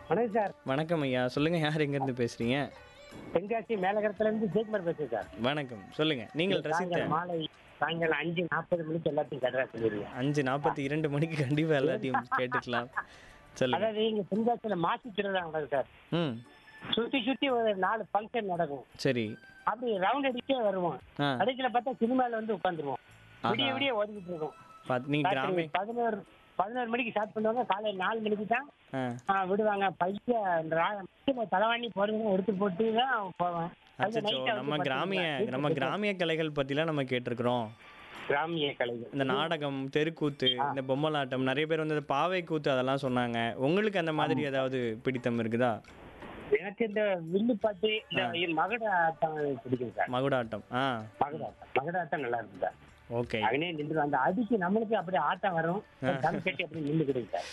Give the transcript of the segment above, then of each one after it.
வணக்கம் சார் வணக்கம் ஐயா சொல்லுங்க யார் எங்கேருந்து பேசுறீங்க தென்காசி மேலகரத்துல இருந்து ஜெயக்குமார் பேசுறேன் சார் வணக்கம் சொல்லுங்க நீங்கள் ரசித்த சாயங்காலம் மாலை சாயங்காலம் அஞ்சு நாற்பது மணிக்கு எல்லாத்தையும் கட்டுறா சொல்லிடுங்க அஞ்சு நாற்பத்தி இரண்டு மணிக்கு கண்டிப்பா எல்லாத்தையும் கேட்டுக்கலாம் சொல்லுங்க அதாவது இங்க தென்காசியில மாசி திருவிழா நடக்கும் சார் ம் சுத்தி சுத்தி ஒரு நாலு ஃபங்க்ஷன் நடக்கும் சரி அப்படி ரவுண்ட் அடிச்சே வருவோம் ஆ கடைசியில பார்த்தா சினிமால வந்து உட்காந்துருவோம் ஆஹா. விடிய விடிய ஓடிக்கிட்டு இருக்கோம் பாத் நீங்க கிராமி ராத்திரி பதினோரு பதினோரு மணிக்கு ஸ்டார்ட் பண்ணுவாங்க காலையில நாலு மணிக்கு தான் ஆ ஆ, விடுவாங்க பையன் தலைவாணி போடுறதும் எடுத்து போட்டு தான் போவேன் அது அச்சோ night வந்து நம்ம கிராமிய பாத்தீங்கன்னா, நம்ம கிராமிய கலைகள் பத்திலாம் நம்ம கேட்டிருக்கிறோம் கிராமிய கலைகள் இந்த நாடகம் தெருக்கூத்து இந்த பொம்மலாட்டம் நிறைய பேர் வந்து இந்த பாவை கூத்து அதெல்லாம் சொன்னாங்க உங்களுக்கு அந்த மாதிரி ஏதாவது பிடித்தம் இருக்குதா எனக்கு இந்த வில்லுப்பாட்டு இந்த மகட ஆட்டம் பிடிக்கும் சார் மகுடாட்டம் ஆ மகட ஆட்டம் மகட ஆட்டம் நல்லா இருக்கும் சார் ஓகே அங்கனே நின்று அந்த அடிக்கு நம்மளுக்கு அப்படி ஆட்டம் வரும் தம் கட்டி அப்படி நின்று கிடைக்கும் சார்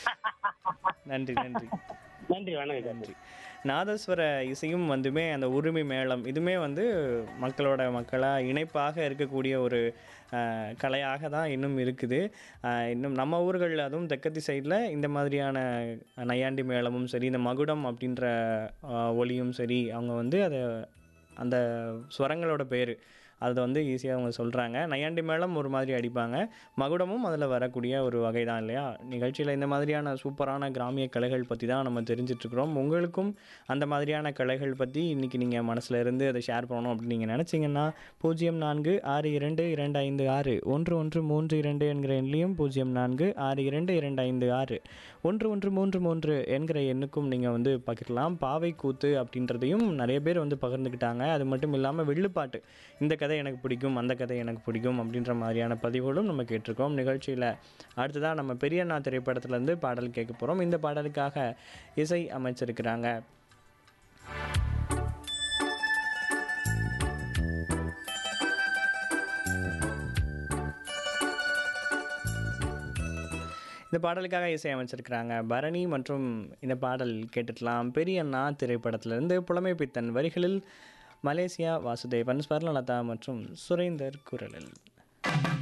நன்றி நன்றி நன்றி வணக்கம் சார் நன்றி நாதஸ்வர இசையும் வந்துமே அந்த உரிமை மேளம் இதுமே வந்து மக்களோட மக்களாக இணைப்பாக இருக்கக்கூடிய ஒரு அஹ், கலையாக தான் இன்னும் இருக்குது அஹ், இன்னும் நம்ம ஊர்களில் அதுவும் தெற்கத்தி சைடில் இந்த மாதிரியான நையாண்டி மேளமும் சரி இந்த மகுடம் அப்படின்ற அஹ், ஒலியும் சரி அவங்க வந்து அதை அந்த ஸ்வரங்களோட பேர் அதை வந்து ஈஸியாக அவங்க சொல்கிறாங்க நையாண்டி மேளம் ஒரு மாதிரி அடிப்பாங்க மகுடமும் அதில் வரக்கூடிய ஒரு வகை தான் இல்லையா நிகழ்ச்சியில் இந்த மாதிரியான சூப்பரான கிராமிய கலைகள் பற்றி தான் நம்ம தெரிஞ்சிட்ருக்குறோம் உங்களுக்கும் அந்த மாதிரியான கலைகள் பற்றி இன்றைக்கி நீங்கள் மனசில் இருந்து அதை ஷேர் பண்ணணும் அப்படின்னு நீங்கள் நினச்சிங்கன்னா பூஜ்ஜியம் நான்கு ஆறு இரண்டு இரண்டு ஐந்து ஆறு ஒன்று ஒன்று மூன்று இரண்டு என்கிற எண்ணிலையும் பூஜ்ஜியம் நான்கு ஆறு இரண்டு இரண்டு ஐந்து ஆறு ஒன்று ஒன்று மூன்று மூன்று என்கிற எண்ணுக்கும் நீங்கள் வந்து பகிரலாம் பாவை கூத்து அப்படின்றதையும் நிறைய பேர் வந்து பகிர்ந்துக்கிட்டாங்க அது மட்டும் இல்லாமல் வில்லுப்பாட்டு இந்த கதை எனக்கு பிடிக்கும் அந்த கதை எனக்கு பிடிக்கும் அப்படின்ற மாதிரியான பதிவுகளும் நம்ம கேட்டிருக்கோம் நிகழ்ச்சியில் அடுத்ததாக நம்ம பெரியண்ணா திரைப்படத்துலேருந்து பாடல் கேட்க போகிறோம் இந்த பாடலுக்காக இசை அமைச்சிருக்கிறாங்க இந்த பாடலுக்காக இசை அமைச்சிருக்கிறாங்க பரணி மற்றும் இந்த பாடல் கேட்டுக்கலாம் பெரியண்ணா திரைப்படத்திலிருந்து புலமை பித்தன் வரிகளில் மலேசியா வாசுதேவன் ஸ்வர்ணலதா மற்றும் சுரேந்தர் குரலில்